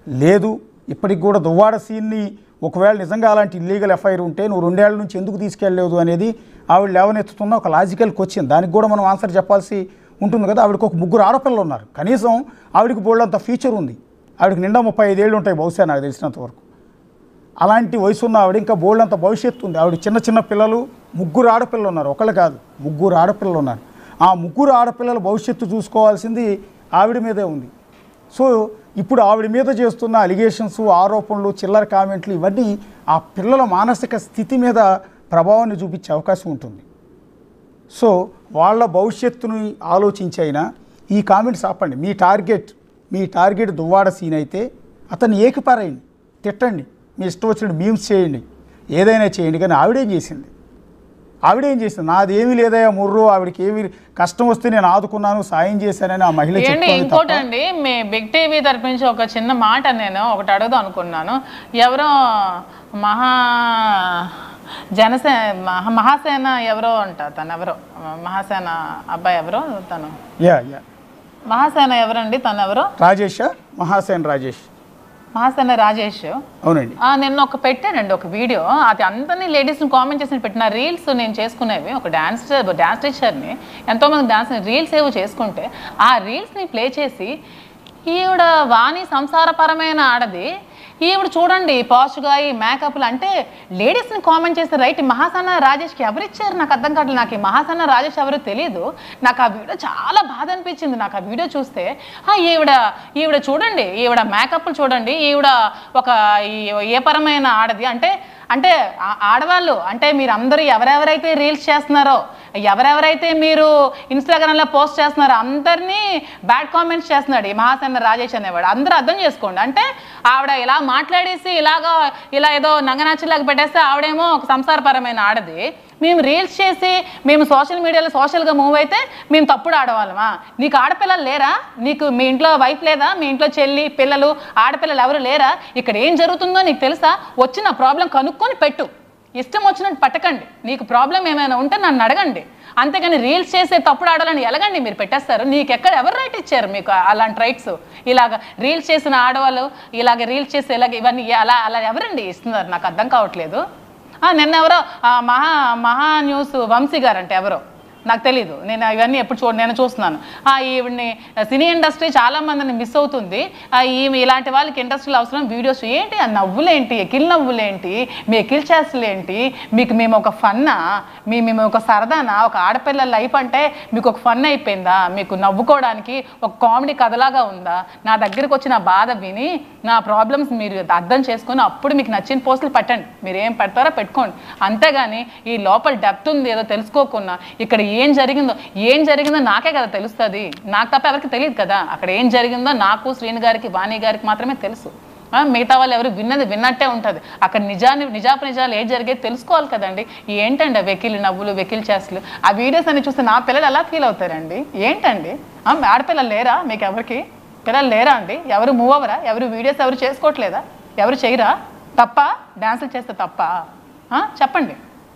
లేదు ఇప్పటికి కూడా దువ్వాడ సీన్ని ఒకవేళ నిజంగా అలాంటి ఇల్లీగల్ ఎఫ్ఐఆర్ ఉంటే నువ్వు రెండేళ్ల నుంచి ఎందుకు తీసుకెళ్ళలేదు అనేది ఆవిడ లేవనెత్తుతున్న ఒక లాజికల్ క్వశ్చన్ దానికి కూడా మనం ఆన్సర్ చెప్పాల్సి ఉంటుంది కదా ఆవిడకి ఒక ముగ్గురు ఆడపిల్లలు ఉన్నారు కనీసం ఆవిడకి బోల్డంత ఫ్యూచర్ ఉంది ఆవిడకి నిండా ముప్పై ఐదేళ్ళు ఉంటాయి బహుశా నాకు తెలిసినంత వరకు అలాంటి వయసు ఉన్న ఆవిడ ఇంకా బోల్డంత భవిష్యత్తు ఉంది ఆవిడ చిన్న చిన్న పిల్లలు ముగ్గురు ఆడపిల్లలు ఉన్నారు ఒకళ్ళు కాదు ముగ్గురు ఆడపిల్లలు ఉన్నారు ఆ ముగ్గురు ఆడపిల్లల భవిష్యత్తు చూసుకోవాల్సింది ఆవిడ మీదే ఉంది సో ఇప్పుడు ఆవిడ మీద చేస్తున్న అలిగేషన్స్ ఆరోపణలు చిల్లర కామెంట్లు ఇవన్నీ ఆ పిల్లల మానసిక స్థితి మీద ప్రభావాన్ని చూపించే అవకాశం ఉంటుంది సో వాళ్ళ భవిష్యత్తుని ఆలోచించైనా ఈ కామెంట్స్ ఆపండి మీ టార్గెట్ మీ టార్గెట్ దువ్వాడ సీన్ అయితే అతన్ని ఏకిపారేయండి తిట్టండి మీ ఇష్టం వచ్చినట్టు మీమ్స్ చేయండి ఏదైనా చేయండి కానీ ఆవిడేం చేసింది ఆవిడేం చేసింది నాది ఏమీ లేదయ్యా ముర్రు ఆవిడకి ఏమీ కష్టం వస్తే నేను ఆదుకున్నాను సాయం చేశానని ఆ మహిళ ఏంటి చెప్తోంది ఇంకోటి తప్ప అండి మీ బిగ్ టీవీ తరపు నుంచి ఒక చిన్న మాట నేను ఒకటి అడుగుదాం అనుకున్నాను ఎవరో మహా జనసేన మహా మహాసేన ఎవరో అంట తను ఎవరో మహాసేన అబ్బాయి ఎవరో తను యా యా మహాసేన ఎవరండి తను ఎవరో రాజేష్ మహాసేన్ రాజేష్ మహాసేన రాజేష్ అవునండి ఆ, నిన్న ఒక పెట్టానండి ఒక వీడియో అది అందరినీ లేడీస్ని కామెంట్ చేసి పెట్టిన రీల్స్ నేను చేసుకునేవి ఒక డాన్స్ డాన్స్ టీచర్ని ఎంతోమంది డాన్స్ రీల్స్ ఏవో చేసుకుంటే ఆ రీల్స్ని ప్లే చేసి ఈవిడ వాణి సంసారపరమైన ఆడది ఈవిడ చూడండి పాష్గా ఈ మేకప్లు అంటే లేడీస్ని కామెంట్ చేస్తే రైట్ ఈ మహాసన్న రాజేష్కి ఎవరిచ్చారు నాకు అర్థం కావట్లేదు నాకు ఈ మహాసన్న రాజేష్ ఎవరో తెలియదు నాకు ఆ వీడియో చాలా బాధ అనిపించింది నాకు ఆ వీడియో చూస్తే ఆ, ఈవిడ ఈవిడ చూడండి ఈవిడ మేకప్లు చూడండి ఈవిడ ఒక ఈ- ఏ పరమైన ఆడది అంటే అంటే ఆ- ఆడవాళ్ళు అంటే మీరు అందరూ ఎవరెవరైతే రీల్స్ చేస్తున్నారో ఎవరెవరైతే మీరు ఇన్స్టాగ్రామ్లో పోస్ట్ చేస్తున్నారో అందరినీ బ్యాడ్ కామెంట్స్ చేస్తున్నాడు ఈ మహాసేన రాజేష్ అనేవాడు అందరూ అర్థం చేసుకోండి అంటే ఆవిడ ఇలా మాట్లాడేసి ఇలాగా ఇలా ఏదో నంగనాచిలాగా పెట్టేస్తే ఆవిడేమో ఒక సంసారపరమైన ఆడది మేము రీల్స్ చేసి మేము సోషల్ మీడియాలో సోషల్గా మూవ్ అయితే మేము తప్పుడు ఆడవాళ్ళమా నీకు ఆడపిల్లలు లేరా నీకు మీ ఇంట్లో వైఫ్ లేదా మీ ఇంట్లో చెల్లి పిల్లలు ఆడపిల్లలు ఎవరు లేరా ఇక్కడ ఏం జరుగుతుందో నీకు తెలుసా వచ్చిన ప్రాబ్లం కనుక్కొని పెట్టు ఇష్టం వచ్చినట్టు పట్టకండి నీకు ప్రాబ్లం ఏమైనా ఉంటే నన్ను అడగండి అంతేగాని రీల్స్ చేసే తప్పుడు ఆడాలని ఎలాగండి మీరు పెట్టేస్తారు నీకు ఎక్కడ ఎవరు రైట్ ఇచ్చారు మీకు అలాంటి రైట్స్ ఇలాగ రీల్స్ చేసిన ఆడవాళ్ళు ఇలాగ రీల్స్ చేసి ఇలాగ ఇవన్నీ అలా అలా ఎవరండి ఇస్తున్నారు నాకు అర్థం కావట్లేదు ఆ, నిన్న ఎవరో ఆ, మహా మహా న్యూస్ వంశీ గారు అంటే ఎవరో నాకు తెలీదు నేను ఇవన్నీ ఎప్పుడు చూ నేను చూస్తున్నాను ఆ, ఈవిడ్ని సినీ ఇండస్ట్రీ చాలా మందిని మిస్ అవుతుంది ఆ, ఈమె ఇలాంటి వాళ్ళకి ఇండస్ట్రీలో అవసరం వీడియోస్ ఏంటి ఆ నవ్వులేంటి ఎకిల్ నవ్వులేంటి మీ ఎకిల్ చేస్తలేంటి మీకు మేము ఒక ఫన్నా మీ మేము ఒక సరదానా ఒక ఆడపిల్ల లైఫ్ అంటే మీకు ఒక ఫన్ అయిపోయిందా మీకు నవ్వుకోవడానికి ఒక కామెడీ కథలాగా ఉందా నా దగ్గరికి వచ్చి నా బాధ విని నా ప్రాబ్లమ్స్ మీరు అర్థం చేసుకొని అప్పుడు మీకు నచ్చిన పోస్టులు పెట్టండి మీరు ఏం పెడతారో పెట్టుకోండి అంతేగాని ఈ లోపల డెప్త్ ఉంది ఏదో తెలుసుకోకుండా ఇక్కడ ఏం జరిగిందో ఏం జరిగిందో నాకే కదా తెలుస్తుంది నాకు తప్ప ఎవరికి తెలియదు కదా అక్కడ ఏం జరిగిందో నాకు శ్రీని గారికి వాణి గారికి మాత్రమే తెలుసు ఆ, మిగతా వాళ్ళు ఎవరు విన్నది విన్నట్టే ఉంటుంది అక్కడ నిజాన్ని నిజాపు నిజాలు ఏం జరిగేది తెలుసుకోవాలి కదండి ఏంటండి ఆ వెకిలి నవ్వులు వెకిలి చేస్తలు ఆ వీడియోస్ అన్ని చూస్తే నా పిల్లలు ఎలా ఫీల్ అవుతారండి ఏంటండి ఆ, ఆడపిల్లలు లేరా మీకు ఎవరికి పిల్లలు లేరా అండి ఎవరు మూవ్ అవ్వరా ఎవరు వీడియోస్ ఎవరు చేసుకోవట్లేదా ఎవరు చేయరా తప్ప డాన్సులు చేస్తే తప్ప ఆ, చెప్పండి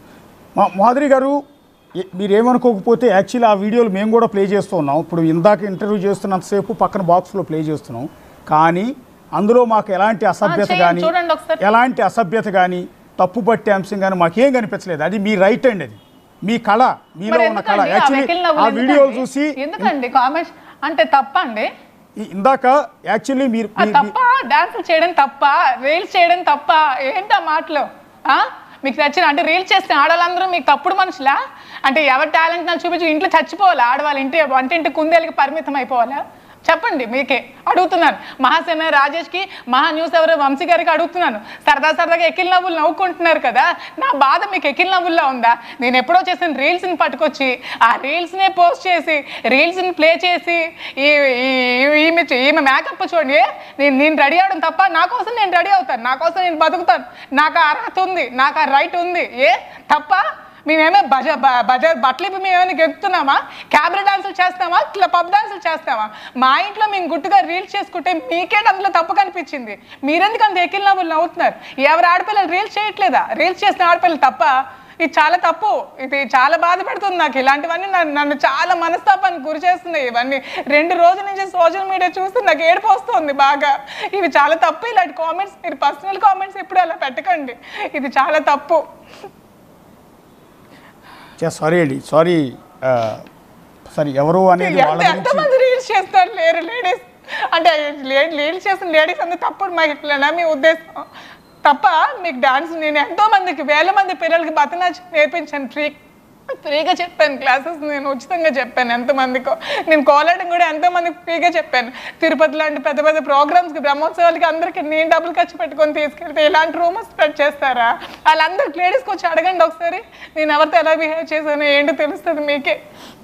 మా మాధురి గారు ఏ- మీరేమనుకోకపోతే యాక్చువల్లీ ఆ వీడియోలు మేము కూడా ప్లే చేస్తూ ఉన్నాం ఇప్పుడు ఇందాక ఇంటర్వ్యూ చేస్తున్నంతసేపు పక్కన బాక్స్లో ప్లే చేస్తున్నాం కానీ అందులో మాకు ఎలాంటి అసభ్యత చేయండి, కానీ చూడండి ఒకసారి. ఎలాంటి అసభ్యత కానీ తప్పు పట్టే అంశం కానీ మాకేం కనిపించలేదు అది మీ రైట్ అండి అది మీ కళ మీలో మరి ఉన్న కళ ఎందుకండి? ఆ యాక్చువల్లీ వెకిలి నవ్వులు ఆ వీడియోలు ఎందుకండి? చూసి ఎందుకండి కామెంట్స్ అంటే తప్ప అండి ఈ- ఇందాక యాక్చువల్లీ మీరు ఆ మీ- తప్ప డాన్సులు చేయడం తప్ప రీల్స్ చేయడం తప్ప ఏంటి ఆ మాటలు ఆ? మీకు నచ్చిన అంటే రీల్స్ చేస్తే ఆడవాళ్ళందరూ మీకు తప్పుడు మనుషులా అంటే ఎవరి టాలెంట్ నాకు చూపించి ఇంట్లో చచ్చిపోవాలా ఆడవాళ్ళ ఇంటి వంటింటి కుందేలకి పరిమితం అయిపోవాలా చెప్పండి మీకే అడుగుతున్నాను మహాసేన రాజేష్కి మహా న్యూస్ ఎవరు వంశీ గారికి అడుగుతున్నాను సరదా సరదాగా ఎక్కిల్ నవ్వులు నవ్వుకుంటున్నారు కదా నా బాధ మీకు ఎక్కిల్ నవ్వుల్లో ఉందా నేను ఎప్పుడో చేసిన రీల్స్ని పట్టుకొచ్చి ఆ రీల్స్నే పోస్ట్ చేసి రీల్స్ని ప్లే చేసి ఈ ఈ- ఈమె చే- ఈమె మేకప్ చూడండి నేను నేను రెడీ అవడం తప్ప నా కోసం నేను రెడీ అవుతాను నా కోసం నేను బతుకుతాను నాకు ఆ అర్హత ఉంది నాకు ఆ రైట్ ఉంది ఏ తప్ప మేమేమో బజ బ- బజార్ బట్టలు ఇప్పి మేము ఏమైనా గెలుపుతున్నామా క్యాబరీ డాన్సులు చేస్తామా ఇట్లా పబ్ డాన్సులు చేస్తామా మా ఇంట్లో మేము గుట్టుగా రీల్స్ చేసుకుంటే మీకే అందులో తప్పు కనిపించింది మీరెందుకు అంత ఎక్కిల్ నవ్వులు నవ్వుతున్నారు ఎవరు ఆడపిల్లలు రీల్స్ చేయట్లేదా రీల్స్ చేసిన ఆడపిల్లలు తప్ప ఇది చాలా తప్పు ఇది చాలా బాధ పెడుతుంది నాకు ఇలాంటివన్నీ నన్ను నన్ను చాలా మనస్తాపానికి గురి చేస్తున్నాయి ఇవన్నీ రెండు రోజుల నుంచి సోషల్ మీడియా చూస్తే నాకు ఏడుపు వస్తుంది బాగా ఇవి చాలా తప్పు ఇలాంటి కామెంట్స్ మీరు పర్సనల్ కామెంట్స్ ఎప్పుడు అలా పెట్టకండి ఇది చాలా తప్పు సారీ అండి సారీ సారీ ఎవరు అనేది వాళ్ళ ఎంత గురించి ఎంతమంది రీల్స్ చేస్తారు లేరు లేడీస్ అంటే రీల్స్ చేసిన లేడీస్ అంతా తప్పుడు మహిళనా మీ ఉద్దేశం తప్ప మీకు డాన్స్ నేను ఎంతో మందికి వేల మంది పిల్లలకి భరతనాట్యం నేర్పించాను ఫ్రీ ఫ్రీగా చెప్పాను క్లాసెస్ నేను ఉచితంగా చెప్పాను ఎంతమందికో నేను కోలాటం కూడా ఎంతో మందికి ఫ్రీగా చెప్పాను తిరుపతి లాంటి పెద్ద పెద్ద ప్రోగ్రామ్స్కి బ్రహ్మోత్సవాలకి అందరికీ నేను డబ్బులు ఖర్చు పెట్టుకొని తీసుకెళ్తే ఇలాంటి రూమర్స్ స్ప్రెడ్ చేస్తారా వాళ్ళందరికి లేడీస్కి వచ్చి అడగండి ఒకసారి నేను ఎవరితో ఎలా బిహేవ్ చేశానో ఏంటో తెలుస్తుంది మీకే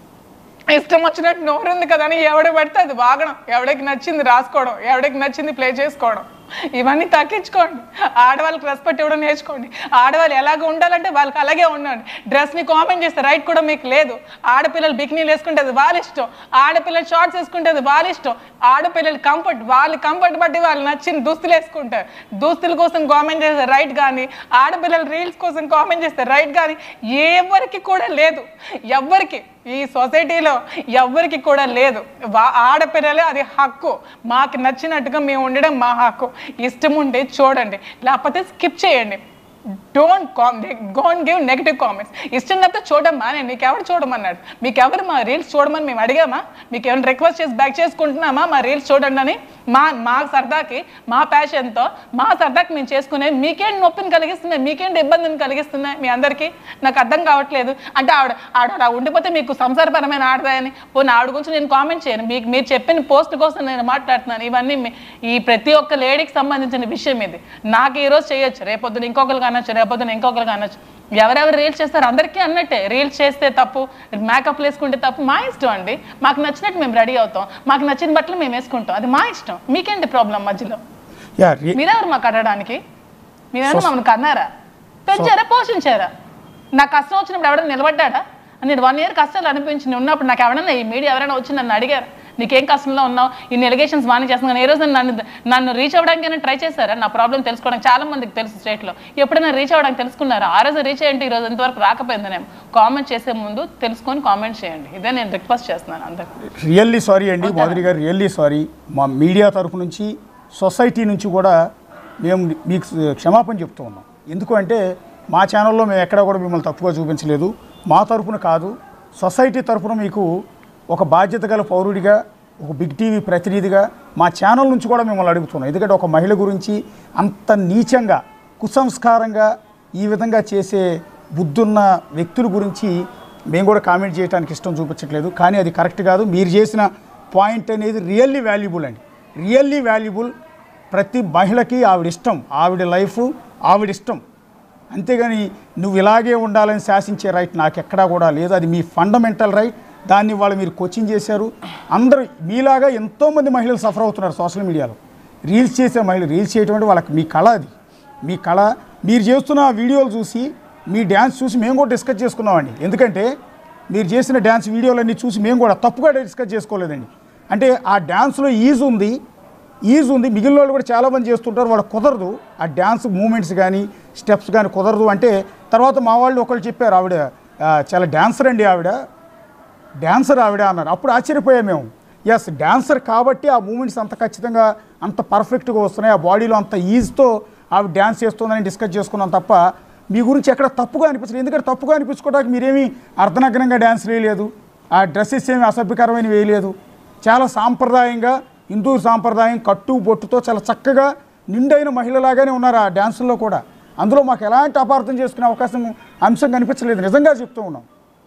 ఇష్టం వచ్చినట్టు నోరు ఉంది కదా అని ఎవడ పడితే అది వాగడం ఎవడికి నచ్చింది రాసుకోవడం ఎవడికి నచ్చింది ప్లే చేసుకోవడం ఇవన్నీ తగ్గించుకోండి ఆడవాళ్ళకి రెస్పెక్ట్ ఇవ్వడం నేర్చుకోండి ఆడవాళ్ళు ఎలాగ ఉండాలంటే వాళ్ళకి అలాగే ఉండండి డ్రెస్ని కామెంట్ చేస్తే రైట్ కూడా మీకు లేదు ఆడపిల్లలు బికినీలు వేసుకుంటే అది వాళ్ళ ఇష్టం ఆడపిల్లలు షార్ట్స్ వేసుకుంటే అది వాళ్ళ ఇష్టం ఆడపిల్లలు కంఫర్ట్ వాళ్ళ కంఫర్ట్ బట్టి వాళ్ళు నచ్చిన దుస్తులు వేసుకుంటారు దుస్తుల కోసం కామెంట్ చేస్తే రైట్ కానీ ఆడపిల్లలు రీల్స్ కోసం కామెంట్ చేస్తే రైట్ కానీ ఎవరికి కూడా లేదు ఎవ్వరికి ఈ సొసైటీలో ఎవ్వరికి కూడా లేదు వా- ఆడపిల్లలే అది హక్కు మాకు నచ్చినట్టుగా మేము ఉండడం మా హక్కు ఇష్టం ఉంటే చూడండి లేకపోతే స్కిప్ చేయండి don't don't give negative comments ఇష్టం లేకపోతే చూడమ్మా నేను మీకు ఎవరు చూడమన్నాడు మీకు ఎవరు మా రీల్స్ చూడమని మేము అడిగామా మీకు ఏమైనా రిక్వెస్ట్ చేసి బ్యాక్ చేసుకుంటున్నామా మా రీల్స్ చూడండి అని మా మా సరదాకి మా ప్యాషన్తో మా సరదాకి మేము చేసుకునే మీకేంటి నొప్పిని కలిగిస్తున్నాయి మీకేంటి ఇబ్బందిని కలిగిస్తున్నాయి మీ అందరికీ నాకు అర్థం కావట్లేదు అంటే ఆవిడ ఆవిడ అలా ఉండిపోతే మీకు సంసారపరమైన ఆడదాయని పోనీ ఆవిడ గురించి నేను కామెంట్ చేయను మీకు మీరు చెప్పిన పోస్ట్ కోసం నేను మాట్లాడుతున్నాను ఇవన్నీ మీ- ఈ ప్రతి ఒక్క లేడీకి సంబంధించిన విషయం ఇది నాకు ఈ రోజు చేయొచ్చు రేపొద్దున ఇంకొకరికి అనొచ్చు రేపొద్దున ఇంకొకరికి అనొచ్చు ఎవరెవరు రీల్స్ చేస్తారు అందరికీ అన్నట్టే రీల్స్ చేస్తే తప్పు మేకప్ వేసుకుంటే తప్పు మా ఇష్టం అండి మాకు నచ్చినట్టు మేము రెడీ అవుతాం మాకు నచ్చిన బట్టలు మేము వేసుకుంటాం అది మా ఇష్టం మీకేంటి ప్రాబ్లం మధ్యలో యా రి- మీరెవరు మాకు అడగడానికి మీరెవరు మమ్మల్ని కన్నారా పెంచారా పోషించారా నాకు కష్టం వచ్చినప్పుడు ఎవరైనా నిలబడ్డాడా నేను వన్ ఇయర్ కష్టాలు అనిపించింది ఉన్నప్పుడు నాకు ఎవరైనా ఈ మీడియా ఎవరైనా వచ్చి నన్ను అడిగారు నీకేం కష్టంలో ఉన్నావు ఇన్ని ఎలిగేషన్స్ బాగానే చేస్తున్నాను ఏ రోజు నన్ను నన్ను రీచ్ అవ్వడానికి ట్రై చేశారా నా ప్రాబ్లం తెలుసుకోవడానికి చాలా మందికి తెలుసు స్టేట్లో ఎప్పుడైనా రీచ్ అవ్వడానికి తెలుసుకున్నారా ఆ రోజు రీచ్ అయ్యంటే ఈ రోజు ఇంతవరకు రాకపోయిందనేమో కామెంట్ చేసే ముందు తెలుసుకొని కామెంట్ చేయండి ఇదే నేను రిక్వెస్ట్ చేస్తున్నాను అందరికి రియల్లీ సారీ అండి మాధురి గారు రియల్లీ సారీ మా మీడియా తరఫు నుంచి సొసైటీ నుంచి కూడా మేము మీకు క్షమాపణ చెప్తూ ఉన్నాం ఎందుకు అంటే మా ఛానల్లో మేము ఎక్కడా కూడా మిమ్మల్ని తప్పుగా చూపించలేదు మా తరఫున కాదు సొసైటీ తరఫున మీకు ఒక బాధ్యత గల పౌరుడిగా ఒక బిగ్ టీవీ ప్రతినిధిగా మా ఛానల్ నుంచి కూడా మిమ్మల్ని అడుగుతున్నాం ఎందుకంటే ఒక మహిళ గురించి అంత నీచంగా కుసంస్కారంగా ఈ విధంగా చేసే బుద్ధున్న వ్యక్తుల గురించి మేము కూడా కామెంట్ చేయడానికి ఇష్టం చూపించట్లేదు కానీ అది కరెక్ట్ కాదు మీరు చేసిన పాయింట్ అనేది రియల్లీ వాల్యుబుల్ అండి రియల్లీ వాల్యుబుల్ ప్రతి మహిళకి ఆవిడ ఇష్టం ఆవిడ లైఫ్ ఆవిడ ఇష్టం అంతేగాని నువ్వు ఇలాగే ఉండాలని శాసించే రైట్ నాకు ఎక్కడా కూడా లేదు అది మీ ఫండమెంటల్ రైట్ దాన్ని వాళ్ళు మీరు కోచింగ్ చేశారు అందరూ మీలాగా ఎంతోమంది మహిళలు సఫర్ అవుతున్నారు సోషల్ మీడియాలో రీల్స్ చేసే మహిళలు రీల్స్ చేయటం అంటే వాళ్ళకి మీ కళ అది మీ కళ మీరు చేస్తున్న ఆ వీడియోలు చూసి మీ డ్యాన్స్ చూసి మేము కూడా డిస్కస్ చేసుకున్నామండి ఎందుకంటే మీరు చేసిన డ్యాన్స్ వీడియోలన్నీ చూసి మేము కూడా తప్పుగా డిస్కస్ చేసుకోలేదండి అంటే ఆ డ్యాన్స్లో ఈజ్ ఉంది ఈజ్ ఉంది మిగిలిన వాళ్ళు కూడా చాలామంది చేస్తుంటారు వాళ్ళకి కుదరదు ఆ డ్యాన్స్ మూమెంట్స్ కానీ స్టెప్స్ కానీ కుదరదు అంటే తర్వాత మా వాళ్ళు ఒకళ్ళు చెప్పారు ఆవిడ ఆ, చాలా డ్యాన్సర్ అండి ఆవిడ డ్యాన్సర్ ఆవిడ అన్నారు అప్పుడు ఆశ్చర్యపోయాం మేము ఎస్ డ్యాన్సర్ కాబట్టి ఆ మూమెంట్స్ అంత ఖచ్చితంగా అంత పర్ఫెక్ట్గా వస్తున్నాయి ఆ బాడీలో అంత ఈజ్తో ఆవిడ డ్యాన్స్ చేస్తుందని డిస్కస్ చేసుకున్నాం తప్ప మీ గురించి ఎక్కడ తప్పుగా అనిపించలేదు ఎందుకంటే తప్పుగా అనిపించుకోవడానికి మీరేమీ అర్ధనగ్నంగా డ్యాన్స్ వేయలేదు ఆ డ్రెస్సెస్ ఏమి అసభ్యకరమైన వేయలేదు చాలా సాంప్రదాయంగా హిందూ సాంప్రదాయం కట్టు బొట్టుతో చాలా చక్కగా నిండైన మహిళలాగానే ఉన్నారు ఆ డ్యాన్సుల్లో కూడా అందులో మాకు ఎలాంటి అపార్థం చేసుకునే అవకాశం అంశం కనిపించలేదు నిజంగా చెప్తూ ఉన్నాం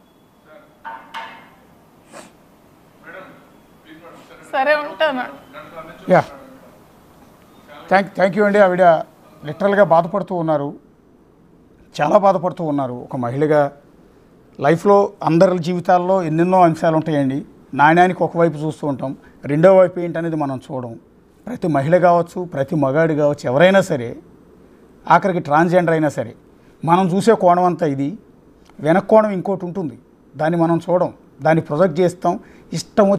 సరే ఉంటాను యా థ్యాంక్ థ్యాంక్ యూ అండి ఆవిడ లిటరల్గా బాధపడుతూ ఉన్నారు చాలా బాధపడుతూ ఉన్నారు ఒక మహిళగా లైఫ్లో అందరి జీవితాల్లో ఎన్నెన్నో అంశాలు ఉంటాయండి నాణ్యానికి ఒకవైపు చూస్తూ ఉంటాం రెండో వైపు ఏంటనేది మనం చూడం ప్రతి మహిళ కావచ్చు ప్రతి మగాడు కావచ్చు ఎవరైనా సరే ఆఖరికి ట్రాన్స్జెండర్ అయినా సరే మనం చూసే కోణం అంతా ఇది వెనక్ కోణం ఇంకోటి ఉంటుంది దాన్ని మనం చూడం దాన్ని ప్రొజెక్ట్ చేస్తాం ఇష్టం